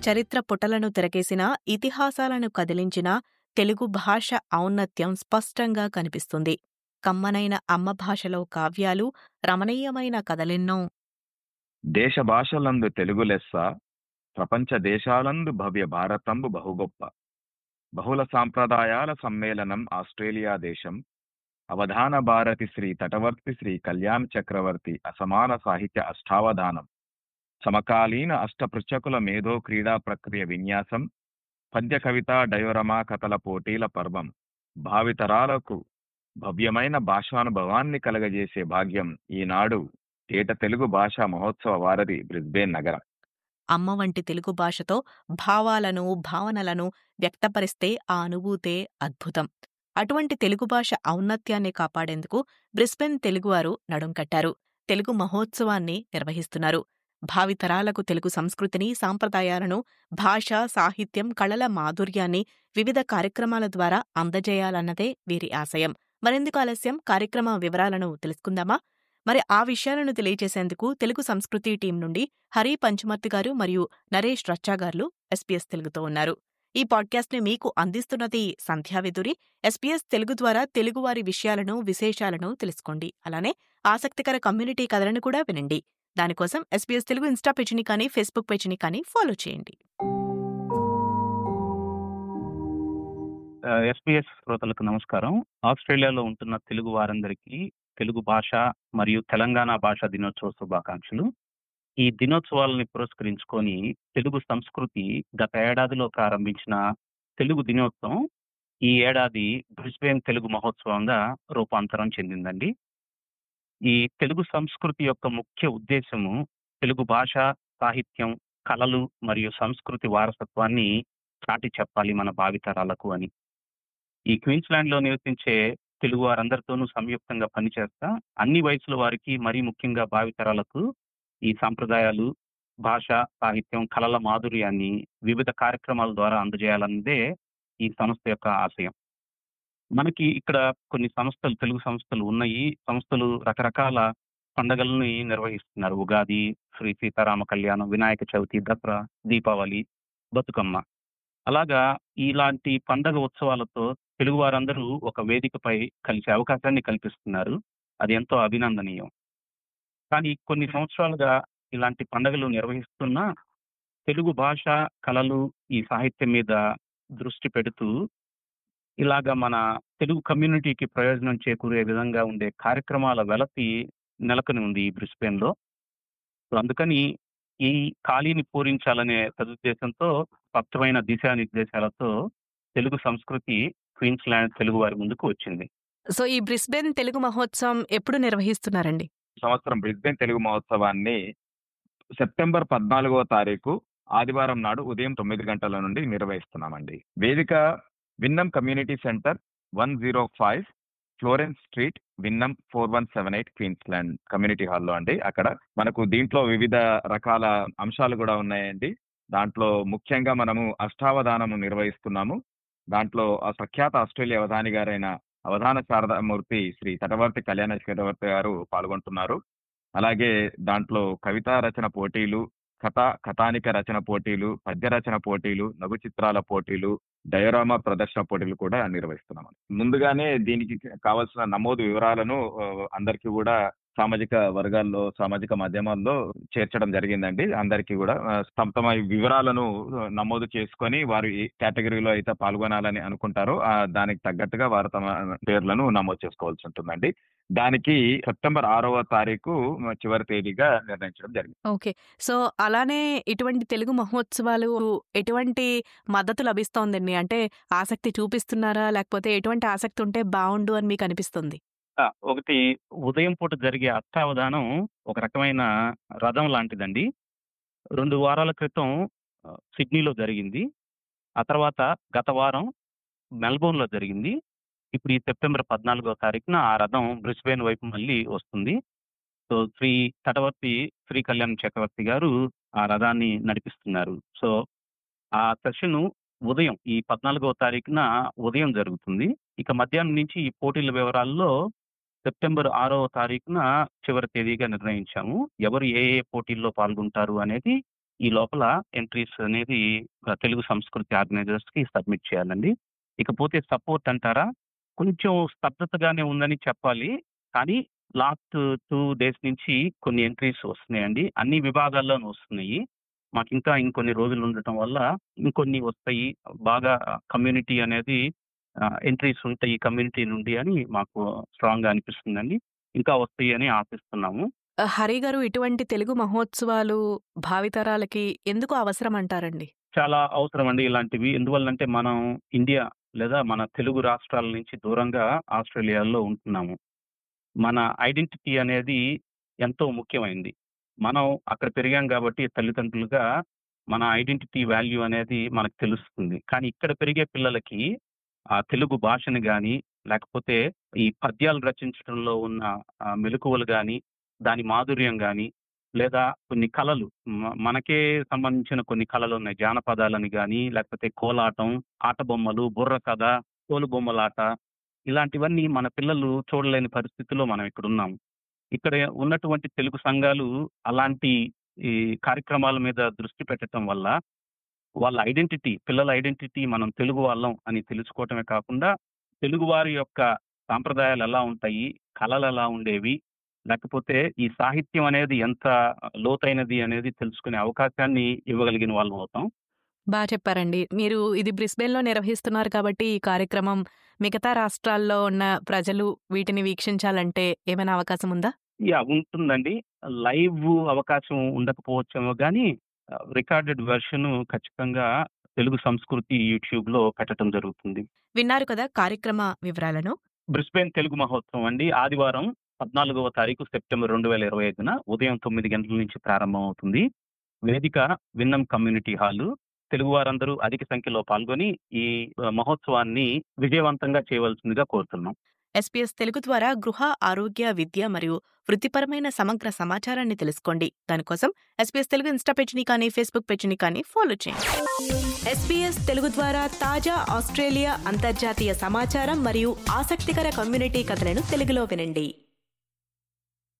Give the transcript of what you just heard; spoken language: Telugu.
చరిత్ర పుటలను తిరగేసిన ఇతిహాసాలను కదిలించిన తెలుగు భాష ఔన్నత్యం స్పష్టంగా కనిపిస్తుంది కమ్మనైన అమ్మ భాషలో కావ్యాలు రమణీయమైన కథలెన్నో దేశ భాషలందు తెలుగు లెస్స ప్రపంచ దేశాలందు భవ్య భారతంబు బహుగొప్ప బహుళ సాంప్రదాయాల సమ్మేళనం ఆస్ట్రేలియా దేశం అవధాన భారతి శ్రీ తటవర్తి శ్రీ కళ్యాణ్ చక్రవర్తి అసమాన సాహిత్య అష్టావధానం సమకాలీన అష్టపృచ్చకుల మేధో క్రీడా ప్రక్రియ విన్యాసం పద్య కవిత డయోరమా కథల పోటీల పర్వం భావితరాలకు భవ్యమైన భాషానుభవాన్ని కలగజేసే భాగ్యం ఈనాడు తేట తెలుగు భాషా మహోత్సవ వారధి బ్రిస్బేన్ నగరం అమ్మ వంటి తెలుగు భాషతో భావాలను భావనలను వ్యక్తపరిస్తే ఆ అనుభూతే అద్భుతం అటువంటి తెలుగు భాష ఔన్నత్యాన్ని కాపాడేందుకు బ్రిస్బెన్ తెలుగువారు నడుం కట్టారు తెలుగు మహోత్సవాన్ని నిర్వహిస్తున్నారు భావితరాలకు తెలుగు సంస్కృతిని సాంప్రదాయాలను భాష సాహిత్యం కళల మాధుర్యాన్ని వివిధ కార్యక్రమాల ద్వారా అందజేయాలన్నదే వీరి ఆశయం మరెందుకు ఆలస్యం కార్యక్రమ వివరాలను తెలుసుకుందామా మరి ఆ విషయాలను తెలియజేసేందుకు తెలుగు సంస్కృతి టీం నుండి హరి పంచమర్తి గారు మరియు నరేష్ రచ్చా గారు ఎస్పీఎస్ తెలుగుతో ఉన్నారు ఈ పాడ్కాస్ట్ ని మీకు అందిస్తున్నది సంధ్యావిధురి ఎస్పీఎస్ తెలుగు ద్వారా తెలుగువారి విషయాలను విశేషాలను తెలుసుకోండి అలానే ఆసక్తికర కమ్యూనిటీ కథలను కూడా వినండి దానికోసం ఎస్పీఎస్ తెలుగు ఇన్స్టా పేజీని కానీ ఫేస్బుక్ పేజీని కానీ ఫాలో చేయండి ఎస్పీఎస్ శ్రోతలకు నమస్కారం ఆస్ట్రేలియాలో ఉంటున్న తెలుగు వారందరికీ తెలుగు భాష మరియు తెలంగాణ భాషా దినోత్సవ శుభాకాంక్షలు ఈ దినోత్సవాలని పురస్కరించుకొని తెలుగు సంస్కృతి గత ఏడాదిలో ప్రారంభించిన తెలుగు దినోత్సవం ఈ ఏడాది బ్రిస్బేన్ తెలుగు మహోత్సవంగా రూపాంతరం చెందిందండి ఈ తెలుగు సంస్కృతి యొక్క ముఖ్య ఉద్దేశము తెలుగు భాష సాహిత్యం కళలు మరియు సంస్కృతి వారసత్వాన్ని చాటి చెప్పాలి మన భావితరాలకు అని ఈ క్వీన్స్లాండ్ లో నివసించే తెలుగు వారందరితోనూ సంయుక్తంగా పనిచేస్తా అన్ని వయసుల వారికి మరీ ముఖ్యంగా భావితరాలకు ఈ సాంప్రదాయాలు భాష సాహిత్యం కళల మాధుర్యాన్ని వివిధ కార్యక్రమాల ద్వారా అందజేయాలన్నదే ఈ సంస్థ యొక్క ఆశయం మనకి ఇక్కడ కొన్ని సంస్థలు తెలుగు సంస్థలు ఉన్నాయి సంస్థలు రకరకాల పండగలని నిర్వహిస్తున్నారు ఉగాది శ్రీ సీతారామ కళ్యాణం వినాయక చవితి దసరా దీపావళి బతుకమ్మ అలాగా ఇలాంటి పండగ ఉత్సవాలతో తెలుగు వారందరూ ఒక వేదికపై కలిసే అవకాశాన్ని కల్పిస్తున్నారు అది ఎంతో అభినందనీయం కానీ కొన్ని సంవత్సరాలుగా ఇలాంటి పండుగలు నిర్వహిస్తున్నా తెలుగు భాష కళలు ఈ సాహిత్యం మీద దృష్టి పెడుతూ ఇలాగా మన తెలుగు కమ్యూనిటీకి ప్రయోజనం చేకూరే విధంగా ఉండే కార్యక్రమాల వెలతి నెలకొని ఉంది ఈ బ్రిస్బేన్లో సో అందుకని ఈ ఖాళీని పూరించాలనే సదుద్దేశంతో స్పష్టమైన దిశానిర్దేశాలతో తెలుగు సంస్కృతి క్వీన్స్లాండ్ తెలుగు వారి ముందుకు వచ్చింది సో ఈ బ్రిస్బెన్ తెలుగు మహోత్సవం ఎప్పుడు నిర్వహిస్తున్నారండి సంవత్సరం బ్రిస్బేన్ తెలుగు మహోత్సవాన్ని సెప్టెంబర్ పద్నాలుగవ తారీఖు ఆదివారం నాడు ఉదయం తొమ్మిది గంటల నుండి నిర్వహిస్తున్నామండి వేదిక Wynnum community centre one zero five Florence Street Wynnum four one seven eight Queensland community హాల్లో అండి అక్కడ మనకు దీంట్లో వివిధ రకాల అంశాలు కూడా ఉన్నాయండి దాంట్లో ముఖ్యంగా మనము అష్టావధానము నిర్వహిస్తున్నాము దాంట్లో ఆ ప్రఖ్యాత ఆస్ట్రేలియా అవధాని గారైన అవధాన శారదామూర్తి శ్రీ తటవర్తి కళ్యాణ చక్రవర్తి గారు పాల్గొంటున్నారు అలాగే దాంట్లో కవితా రచన పోటీలు కథ కథానిక రచన పోటీలు పద్య రచన పోటీలు లఘు చిత్రాల పోటీలు డయోరామా ప్రదర్శన పోటీలు కూడా నిర్వహిస్తున్నాం ముందుగానే దీనికి కావాల్సిన నమోదు వివరాలను ఆ, అందరికీ కూడా సామాజిక వర్గాల్లో సామాజిక మాధ్యమాల్లో చేర్చడం జరిగిందండి అందరికీ కూడా ఆ, తమ తమ వివరాలను నమోదు చేసుకొని వారు ఏ కేటగిరీలో అయితే పాల్గొనాలని అనుకుంటారో ఆ దానికి తగ్గట్టుగా వారు తమ పేర్లను నమోదు చేసుకోవాల్సి ఉంటుందండి దానికి సెప్టెంబర్ ఆరవ తారీఖు చివరి తేదీగా నిర్ణయించడం జరిగింది ఓకే సో అలానే ఇటువంటి తెలుగు మహోత్సవాలు ఎటువంటి మద్దతు లభిస్తోందండి అంటే ఆసక్తి చూపిస్తున్నారా లేకపోతే ఎటువంటి ఆసక్తి ఉంటే బాగుండు అని మీకు అనిపిస్తుంది ఆ, ఒకటి ఉదయం పూట జరిగే అష్టావధానం ఒక రకమైన రథం లాంటిదండి రెండు వారాల క్రితం ఆ, సిడ్నీలో జరిగింది ఆ తర్వాత గత వారం మెల్బోర్న్లో జరిగింది ఇప్పుడు ఈ సెప్టెంబర్ పద్నాలుగో తారీఖున ఆ రథం బ్రిస్బేన్ వైపు మళ్ళీ వస్తుంది సో శ్రీ తటవర్తి శ్రీ కళ్యాణ్ చక్రవర్తి గారు ఆ రథాన్ని నడిపిస్తున్నారు సో ఆ సెషన్ ఉదయం ఈ పద్నాలుగో తారీఖున ఉదయం జరుగుతుంది ఇక మధ్యాహ్నం నుంచి ఈ పోటీల వివరాల్లో సెప్టెంబర్ ఆరవ తారీఖున చివరి తేదీగా నిర్ణయించాము ఎవరు ఏ ఏ పోటీల్లో పాల్గొంటారు అనేది ఈ లోపల ఎంట్రీస్ అనేది ఆ, తెలుగు సంస్కృతి ఆర్గనైజర్స్ కి సబ్మిట్ చేయాలండి ఇకపోతే సపోర్ట్ అంటారా కొంచెం స్తబ్దతగానే ఉందని చెప్పాలి కానీ లాస్ట్ టూ డేస్ నుంచి కొన్ని ఎంట్రీస్ వస్తున్నాయండి అన్ని విభాగాల్లోనూ వస్తున్నాయి మాకు ఇంకా ఇంకొన్ని రోజులు ఉండటం వల్ల ఇంకొన్ని వస్తాయి బాగా కమ్యూనిటీ అనేది ఎంట్రీస్ ఉంటాయి ఈ కమ్యూనిటీ నుండి అని మాకు స్ట్రాంగ్ గా అనిపిస్తుందండి ఇంకా వస్తాయి అని ఆశిస్తున్నాము ఆ, హరి గారు ఇటువంటి తెలుగు మహోత్సవాలు భావితరాలకి ఎందుకు అవసరం అంటారండి చాలా అవసరం అండి ఇలాంటివి ఎందువల్లంటే మనం ఇండియా లేదా మన తెలుగు రాష్ట్రాల నుంచి దూరంగా ఆస్ట్రేలియాలో ఉంటున్నాము మన ఐడెంటిటీ అనేది ఎంతో ముఖ్యమైంది మనం అక్కడ పెరిగాం కాబట్టి తల్లిదండ్రులుగా మన ఐడెంటిటీ వాల్యూ అనేది మనకు తెలుస్తుంది కానీ ఇక్కడ పెరిగే పిల్లలకి ఆ తెలుగు భాషని కానీ లేకపోతే ఈ పద్యాలు రచించడంలో ఉన్న ఆ, మెలకువలు కానీ దాని మాధుర్యం కానీ లేదా కొన్ని కళలు మ- మనకే సంబంధించిన కొన్ని కళలు ఉన్నాయి జానపదాలని కానీ లేకపోతే కోలాటం ఆట బొమ్మలు బుర్ర కథ తోలు బొమ్మలాట ఇలాంటివన్నీ మన పిల్లలు చూడలేని పరిస్థితిలో మనం ఇక్కడ ఉన్నాం ఇక్కడ ఉన్నటువంటి తెలుగు సంఘాలు అలాంటి ఈ కార్యక్రమాల మీద దృష్టి పెట్టడం వల్ల వాళ్ళ ఐడెంటిటీ పిల్లల ఐడెంటిటీ మనం తెలుగు వాళ్ళం అని తెలుసుకోవటమే కాకుండా తెలుగు వారి యొక్క సాంప్రదాయాలు ఎలా ఉంటాయి కళలు ఎలా ఉండేవి లేకపోతే ఈ సాహిత్యం అనేది ఎంత లోతైనది అనేది తెలుసుకునే అవకాశాన్ని ఇవ్వగలిగిన వాళ్ళం అవుతాం బాగా చెప్పారండి మీరు ఇది బ్రిస్బెన్లో నిర్వహిస్తున్నారు కాబట్టి ఈ కార్యక్రమం మిగతా రాష్ట్రాల్లో ఉన్న ప్రజలు వీటిని వీక్షించాలంటే ఏమైనా అవకాశం ఉందా యా ఉంటుందండి లైవ్ అవకాశం ఉండకపోవచ్చేమో కానీ రికార్డెడ్ వెర్షన్ ఖచ్చితంగా తెలుగు సంస్కృతి యూట్యూబ్ లో పెట్టడం జరుగుతుంది విన్నారు కదా కార్యక్రమ వివరాలను బ్రిస్బెన్ తెలుగు మహోత్సవం అండి ఆదివారం పద్నాలుగవ తారీఖు సెప్టెంబర్ రెండు వేల ఇరవై ఐదున ఉదయం తొమ్మిది గంటల నుంచి ప్రారంభం అవుతుంది వేదిక విన్నం కమ్యూనిటీ హాలు తెలుగు వారందరూ అధిక సంఖ్యలో పాల్గొని ఈ ఆ, మహోత్సవాన్ని విజయవంతంగా చేయవలసిందిగా కోరుతున్నాం ఎస్పీఎస్ తెలుగు ద్వారా గృహ ఆరోగ్య విద్య మరియు వృత్తిపరమైన సమగ్ర సమాచారాన్ని తెలుసుకోండి దానికోసం ఎస్పీఎస్ తెలుగు ఇన్స్టా పేజ్ని కానీ ఫేస్బుక్ పేజ్ని కానీ ఫాలో చేయండి ఎస్పీఎస్ తెలుగు ద్వారా తాజా ఆస్ట్రేలియా అంతర్జాతీయ సమాచారం మరియు ఆసక్తికర కమ్యూనిటీ కథలను తెలుగులో వినండి